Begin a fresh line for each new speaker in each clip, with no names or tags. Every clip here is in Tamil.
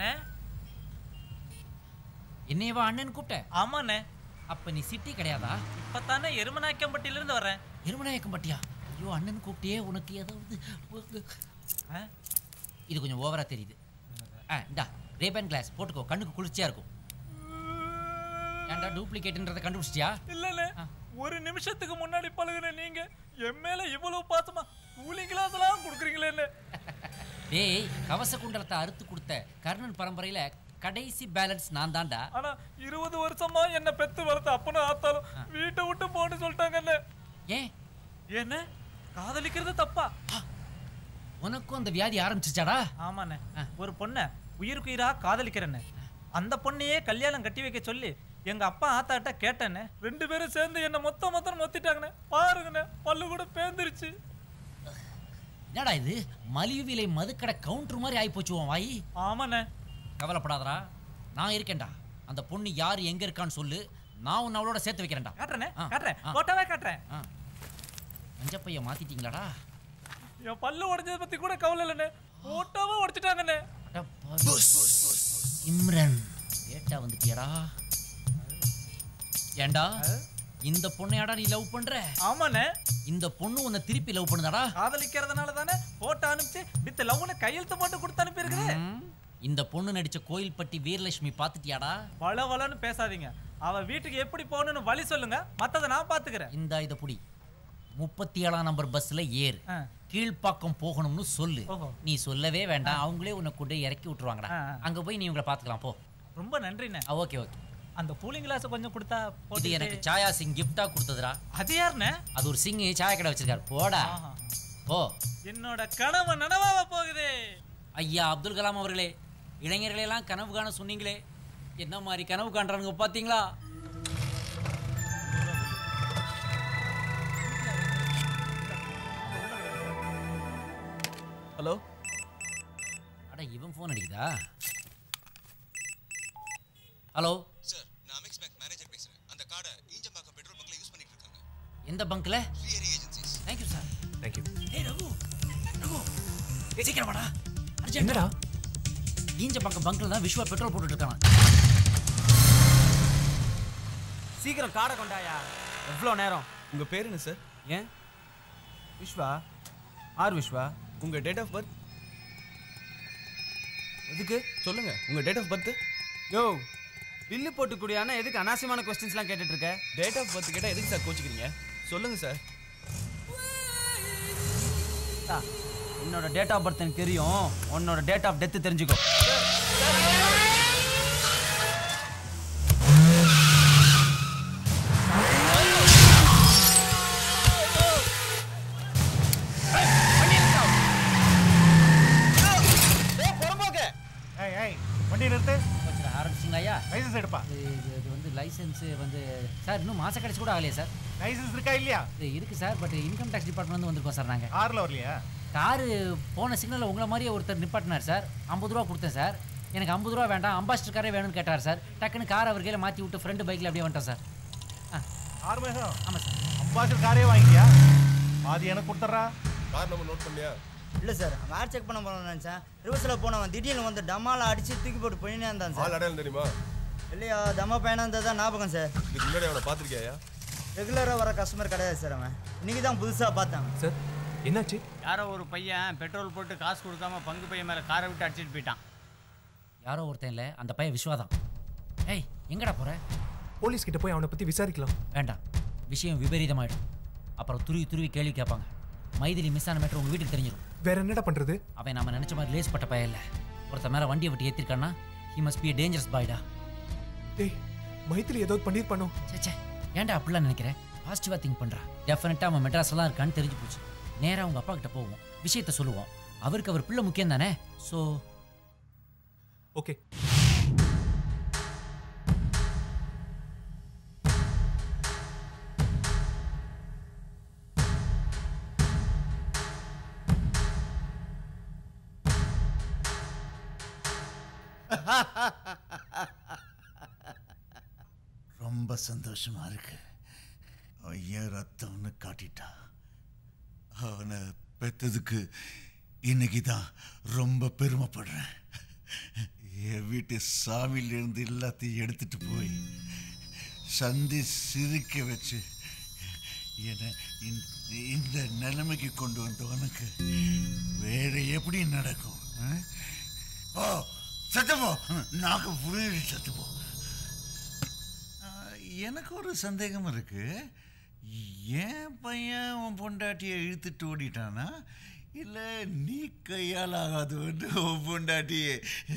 அண்ணே
என்னையவா அண்ணன் கூப்பிட்ட
ஆமாண்ணே
அப்ப நீ சிட்டி கிடையாதா
இப்பத்தானே எருமநாயக்கம்பட்டியில இருந்து வரேன்
எருமநாயக்கம் பட்டியா ஐயோ அண்ணன் கூப்பிட்டியே உனக்கு ஏதாவது
ஆ?
இது கொஞ்சம் ஓவரா தெரியுது ஆ இந்தா ரேபன் கிளாஸ் போட்டுக்கோ கண்ணுக்கு குளிர்ச்சியா இருக்கும் ஏன்டா டூப்ளிகேட்ன்றதை கண்டுபிடிச்சிட்டியா
இல்லண்ணே ஒரு நிமிஷத்துக்கு முன்னாடி பழகுன நீங்க என் மேல இவ்வளவு பாசமா கூலிங் கிளாஸ் எல்லாம் கொடுக்குறீங்களே
டேய் கவச குண்டலத்தை அறுத்து கொடுத்த கர்ணன் பரம்பரையில கடைசி பேலன்ஸ் நான் தான்டா
ஆனா இருபது வருஷமா என்ன பெத்து வளர்த்த அப்பனும் ஆத்தாலும் வீட்டை விட்டு போன்னு சொல்லிட்டாங்கண்ணே
ஏன்
என்ன காதலிக்கிறது தப்பா
உனக்கும் அந்த வியாதி ஆரம்பிச்சிச்சாடா
ஆமாண்ணே ஒரு பொண்ணை உயிருக்கு உயிரா காதலிக்கிறேன்னு அந்த பொண்ணையே கல்யாணம் கட்டி வைக்க சொல்லி எங்க அப்பா ஆத்தாட்ட கேட்டேன்னு ரெண்டு பேரும் சேர்ந்து என்ன மொத்த மொத்தம் மொத்திட்டாங்கண்ணே பாருங்கண்ணே பல்லு கூட பேந்துருச்சு
என்னடா இது மலிவு விலை மதுக்கடை கவுண்டர் மாதிரி ஆயிப்போச்சு உன் வாய்
ஆமாண்ணே
கவலைப்படாதடா நான் இருக்கேன்டா அந்த பொண்ணு யார் எங்க இருக்கான்னு சொல்லு நான் உன்னை அவளோட சேர்த்து வைக்கிறேன்டா
காட்டுறேனே
ஆ,
காட்டுறேன்
ஆ.
போட்டோவே காட்டுறேன்
ஆ. மஞ்சப்பைய மாத்திட்டீங்களாடா
என் பல்லு உடைஞ்சதை பத்தி கூட கவலை இல்லைண்ணே போட்டோவே உடைச்சிட்டாங்கண்ணே
இம்ரன் லேட்டா வந்துட்டியடா ஏண்டா இந்த பொண்ணையாடா நீ லவ் பண்ற
ஆமாண்ணே
இந்த பொண்ணு உன்னை திருப்பி லவ் பண்ணுதாடா
காதலிக்கிறதுனால தானே போட்டோ அனுப்பிச்சு வித் லவ்னு கையெழுத்து போட்டு கொடுத்து அனுப்பியிருக்குது
ம். இந்த பொண்ணு நடிச்ச கோயில்பட்டி வீரலட்சுமி பாத்துட்டியாடா
வள வளன்னு பேசாதீங்க அவ வீட்டுக்கு எப்படி போகணும்னு வழி சொல்லுங்க மத்தத நான் பாத்துக்கிறேன்
இந்த இத புடி முப்பத்தி ஏழாம் நம்பர் பஸ்ல ஏறு
ஆ.
கீழ்ப்பாக்கம் போகணும்னு சொல்லு
ஓஹோ.
நீ சொல்லவே வேண்டாம் அவங்களே உன்னை கொண்டு போய் இறக்கி விட்டுருவாங்கடா
ஆ, ஆ.
அங்க போய் நீ உங்களை பாத்துக்கலாம் போ
ரொம்ப நன்றிண்ணே
ஓகே ஓகே
அந்த கூலிங் கிளாஸ் கொஞ்சம் கொடுத்தா
இது
போட்டுக்கிட்டு-
எனக்கு சாயா சிங் கிஃப்டா கொடுத்ததுடா
அது யாருண்ணே
அது ஒரு சிங் சாய கடை வச்சிருக்காரு போடா
ஆஹா.
போ
என்னோட கனவு நனவாக போகுது
ஐயா அப்துல் கலாம் அவர்களே இளைஞர்களை எல்லாம் கனவு காண சொன்னீங்களே என்ன மாதிரி கனவு காண்றானுங்க பாத்தீங்களா
ஹலோ
அட இவன் ஃபோன் அடிக்குதா ஹலோ
சார் நான் அமெக்ஸ் பேங்க் மேனேஜர் பேசுறேன் அந்த கார்டை ஈஞ்சம்பாக்கம் பெட்ரோல் பங்க்ல யூஸ் பண்ணிட்டு இருக்காங்க
எந்த பங்க்ல
ஃப்ரீயரி ஏஜென்சிஸ்
தேங்க்யூ சார்
தேங்க்யூ
ஏய் ரகு ரகு ஏய், சீக்கிரம் வாடா
என்னடா
ஈஞ்ச பக்கம் பங்க்ல தான் விஸ்வா பெட்ரோல் போட்டுட்டு இருக்கான்
சீக்கிரம் காடை கொண்டாயா எவ்வளோ நேரம்
உங்க பேர் என்ன சார்
ஏன் விஸ்வா ஆர் விஸ்வா
உங்க டேட் ஆஃப் பர்த்
எதுக்கு
சொல்லுங்க உங்க டேட் ஆஃப் பர்த்
யோ பில்லு போட்டு குடியானா எதுக்கு அனாவசியமான கொஸ்டின்ஸ்லாம் கேட்டுட்டு இருக்க
டேட் ஆஃப் பர்த் கேட்டா எதுக்கு சார் கோச்சிக்கிறீங்க சொல்லுங்க சார்
தா, என்னோட டேட் ஆஃப் பர்த் எனக்கு தெரியும் உன்னோட டேட் ஆஃப் டெத் தெரிஞ்சுக்கோ
ஏய் ஏய் வண்டி நிறுத்து
ஆரம்பிச்சிங்களா ஐயா
லைசன்ஸ் எடுப்பா
இது இது- இது வந்து லைசன்ஸ் வந்து சார் இன்னும் மாச கடைசி கூட ஆகலையா சார்
லைசன்ஸ் இருக்கா இல்லையா
இது இருக்கு sir but income tax department வந்து வந்திருக்கோம் சார் நாங்க
கார்ல வரலையா
காரு போன சிக்னலில் உங்களை மாதிரியே ஒருத்தர் நிப்பாட்டினார் சார் ஐம்பது ரூபா கொடுத்தேன் சார் எனக்கு ஐம்பது ரூபா வேண்டாம் அம்பாஸ்டர் காரே வேணும்னு கேட்டார் சார் டக்குன்னு கார் அவர் கையில் மாற்றி விட்டு ஃப்ரெண்டு பைக்கில் அப்படியே வந்துட்டோம் சார் ஆ
ஆறு மேகம்
ஆமாம் சார்
அம்பாசிடர் காரே வாங்கிக்கியா பாதி எனக்கு கொடுத்துட்றா
கார் நம்பர் நோட் பண்ணியா
இல்லை சார் கார் செக் பண்ண போனோம்னு நினச்சேன் ரிவர்ஸில் போனவன் திடீர்னு வந்து டம்மால அடிச்சு தூக்கி போட்டு போயினே இருந்தான் சார்
அடையாளம் தெரியுமா
இல்லையா தம்மா பையனா இருந்தது தான் ஞாபகம் சார்
இதுக்கு முன்னாடி அவனை பார்த்துருக்கியா
ரெகுலராக வர கஸ்டமர் கிடையாது சார் அவன் இன்னைக்கு தான் புதுசாக பார்த்தாங்க
சார் என்னாச்சு
யாரோ ஒரு பையன் பெட்ரோல் போட்டு காசு கொடுக்காம பங்கு பையன் மேலே காரை விட்டு அடிச்சிட்டு போயிட்டான்
யாரோ ஒருத்தன் இல்லை அந்த பையன் விஸ்வாதான் ஏய் எங்கடா போற
போலீஸ் கிட்ட போய் அவனை பத்தி விசாரிக்கலாம்
வேண்டாம் விஷயம் விபரீதமாயிடும் அப்புறம் துருவி துருவி கேள்வி கேட்பாங்க மைதிலி மிஸ் ஆன மேட்டர் உங்கள் வீட்டுக்கு தெரிஞ்சிடும்
வேற என்னடா பண்றது
அவன் நாம நினச்ச மாதிரி லேஸ் பட்ட பையன் இல்லை ஒருத்தன் மேலே வண்டியை விட்டு ஏற்றிருக்கான்னா ஹி மஸ்ட் பி டேஞ்சரஸ் பாய்டா
டேய் மைத்திரி ஏதாவது பண்ணிருப்பானோ
சே சே ஏன்டா அப்படிலாம் நினைக்கிறேன் பாசிட்டிவாக திங்க் பண்ணுறா டெஃபினட்டாக அவன் மெட்ராஸ்ல தான் இருக்கான்னு தெரிஞ்சு போச்சு நேராக அவங்க அப்பா கிட்ட போவோம் விஷயத்த சொல்லுவோம் அவருக்கு அவர் பிள்ளை முக்கியம் தானே ஸோ
ஓகே
ரொம்ப சந்தோஷமா இருக்கு ஐயன் ரத்தம்னு காட்டிட்டான் அவனை பெத்ததுக்கு இன்னைக்கு தான் ரொம்ப பெருமைப்படுறேன் என் வீட்டு சாமியிலிருந்து எல்லாத்தையும் எடுத்துட்டு போய் சந்தி சிரிக்க வச்சு என்னை இந்த- இந்த நிலைமைக்கு கொண்டு வந்த உனக்கு வேற எப்படி நடக்கும் ஆ? ஓ சத்தப்போ நாக்கு புரியுது சத்தப்போ எனக்கு ஒரு சந்தேகம் இருக்கு ஏன் பையன் உன் பொண்டாட்டியை இழுத்துட்டு ஓடிட்டானா இல்லை நீ கையால் ஆகாது வந்து உன் பொண்டாட்டியே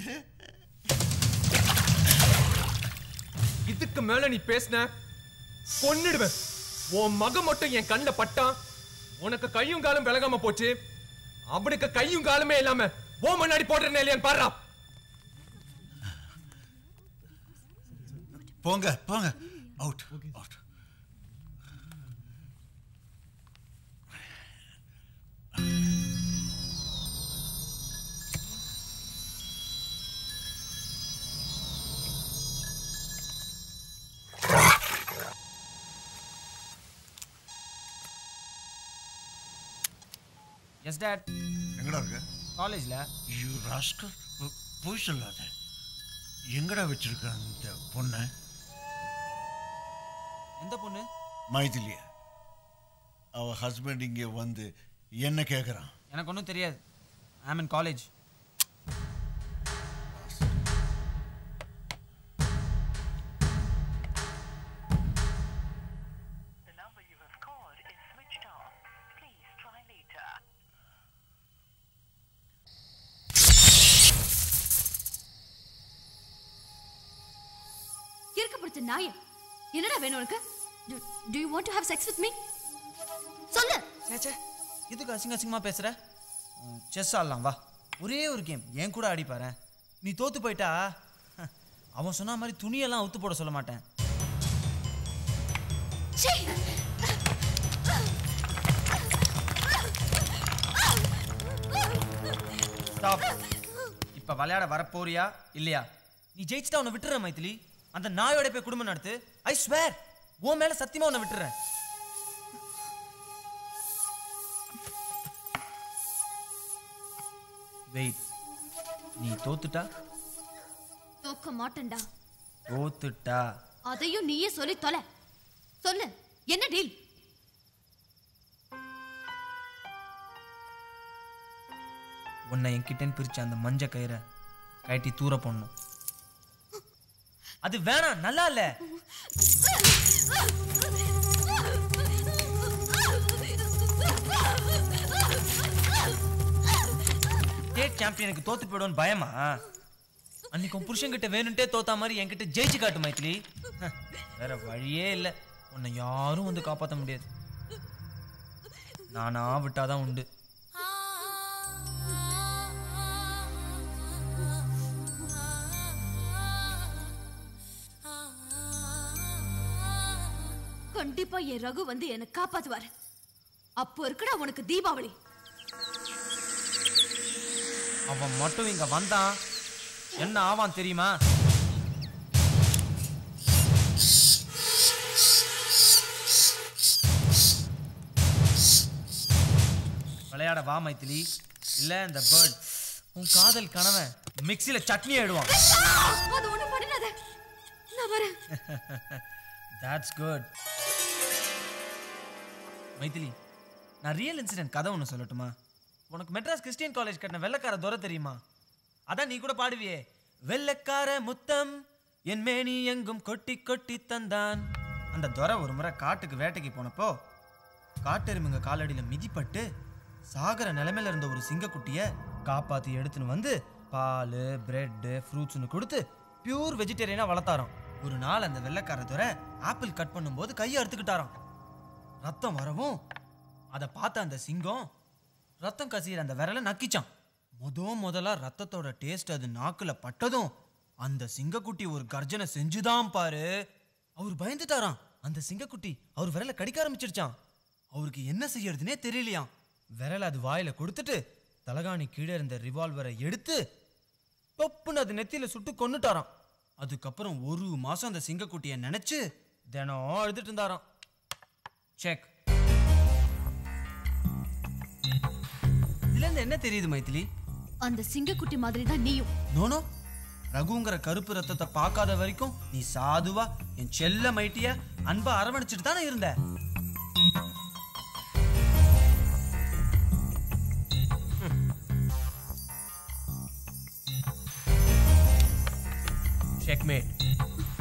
இதுக்கு மேல நீ பேசின கொன்னிடுவேன் உன் மகன் மட்டும் என் கண்ணுல பட்டான் உனக்கு கையும் காலும் விலகாம போச்சு அவனுக்கு கையும் காலுமே இல்லாம ஓ முன்னாடி போடுறேன் இல்லையான்னு பாடுறா
போங்க போங்க அவுட் அவுட்
எஸ் டேட்
எங்கடா இருக்க
காலேஜில்
யூ ராஸ்கர் போய் சொல்லாத எங்கடா வச்சிருக்க அந்த பொண்ணை
எந்த பொண்ணு
மைதிலிய அவ ஹஸ்பண்ட் இங்கே வந்து என்ன கேட்குறான்
எனக்கு ஒன்றும் தெரியாது I am in college
The number you have called is switched off. Please try later.
இருக்க பிடிச்ச நாய என்னடா வேணும் உனக்கு do you want to have sex with me சொல்லு
சேச்சே இதுக்கு அசிங்க அசிங்கமாக பேசுகிற செஸ் ஆடலாம் வா ஒரே ஒரு கேம் என் கூட ஆடி பாரேன் நீ தோத்து போயிட்டா ஹ, அவன் சொன்ன மாதிரி துணியெல்லாம் அவுத்து போட சொல்ல மாட்டேன்
சீ
ஸ்டாப் இப்போ விளையாட வரப்போறியா இல்லையா நீ ஜெயிச்சுட்டா உன்னை விட்டுற மைத்திலி அந்த நாயோட போய் குடும்பம் நடத்து ஐ ஸ்வேர் உன் மேல சத்தியமா உன்னை விட்டுறேன் வெயிட் நீ தோத்துட்டா
தோக்க மாட்டேன்டா
தோத்துட்டா
அதையும் நீயே சொல்லி தொலை சொல்லு என்ன டீல்
உன்னை என்கிட்டன்னு பிரிச்ச அந்த மஞ்ச கயிறை கட்டி தூர போடணும் அது வேணாம் நல்லா இல்ல ஸ்டேட் சாம்பியனுக்கு தோத்து போயிடும்னு பயமா அன்னைக்கு உன் புருஷன்கிட்ட வேணும்ட்டே தோத்தா மாதிரி என்கிட்ட ஜெயிச்சு காட்டு மைத்திலி ஹ, வேற வழியே இல்லை உன்னை யாரும் வந்து காப்பாற்ற முடியாது நானா விட்டாதான் உண்டு
கண்டிப்பா என் ரகு வந்து என்னை காப்பாத்துவாரு அப்போ இருக்குடா உனக்கு தீபாவளி
அவன் மட்டும் இங்க வந்தான் என்ன ஆவான் தெரியுமா விளையாட வா மைத்திலி இல்ல இந்த பேர்ட் உன் காதல் கணவன் மிக்ஸில சட்னி ஆயிடுவான்
அது ஒண்ணு பண்ணிடாத நான் வரேன்
That's good. மைதிலி நான் ரியல் இன்சிடென்ட் கதை ஒன்று சொல்லட்டுமா உனக்கு மெட்ராஸ் கிறிஸ்டியன் காலேஜ் கட்டின வெள்ளக்கார துரை தெரியுமா அதான் நீ கூட பாடுவியே வெள்ளக்கார முத்தம் என் மேனி எங்கும் கொட்டி கொட்டி தந்தான் அந்த துரை ஒரு முறை காட்டுக்கு வேட்டைக்கு போனப்போ காட்டெருமைங்க காலடியில் மிதிப்பட்டு சாகர நிலைமையில இருந்த ஒரு சிங்கக்குட்டியை காப்பாற்றி எடுத்துன்னு வந்து பால் பிரெட்டு ஃப்ரூட்ஸ்னு கொடுத்து பியூர் வெஜிடேரியனாக வளர்த்தாராம் ஒரு நாள் அந்த வெள்ளைக்கார துரை ஆப்பிள் கட் பண்ணும்போது கையை அறுத்துக்கிட்டாராம் ரத்தம் வரவும் அதை பார்த்த அந்த சிங்கம் ரத்தம் கசிகிற அந்த விரலை நக்கிச்சான் முத முதலா ரத்தத்தோட டேஸ்ட் அது நாக்குல பட்டதும் அந்த சிங்கக்குட்டி ஒரு கர்ஜனை செஞ்சுதான் பாரு அவர் பயந்துட்டாராம் அந்த சிங்கக்குட்டி அவர் விரலை கடிக்க ஆரம்பிச்சிருச்சான் அவருக்கு என்ன செய்யறதுனே தெரியலையாம் விரலை அது வாயில கொடுத்துட்டு தலகாணி கீழே இருந்த ரிவால்வரை எடுத்து தொப்புன்னு அது நெத்தியில சுட்டு கொன்னுட்டாராம் அதுக்கப்புறம் ஒரு மாசம் அந்த சிங்கக்குட்டியை நினைச்சு தினம் அழுதுட்டு இருந்தாராம் செக் இதுல இருந்து என்ன தெரியுது மைத்திலி
அந்த சிங்கக்குட்டி மாதிரி தான் நீயும்
நோனோ ரகுங்கிற கருப்பு ரத்தத்தை பார்க்காத வரைக்கும் நீ சாதுவா என் செல்ல மைட்டிய அன்பா அரவணைச்சிட்டு தானே இருந்த செக்மேட்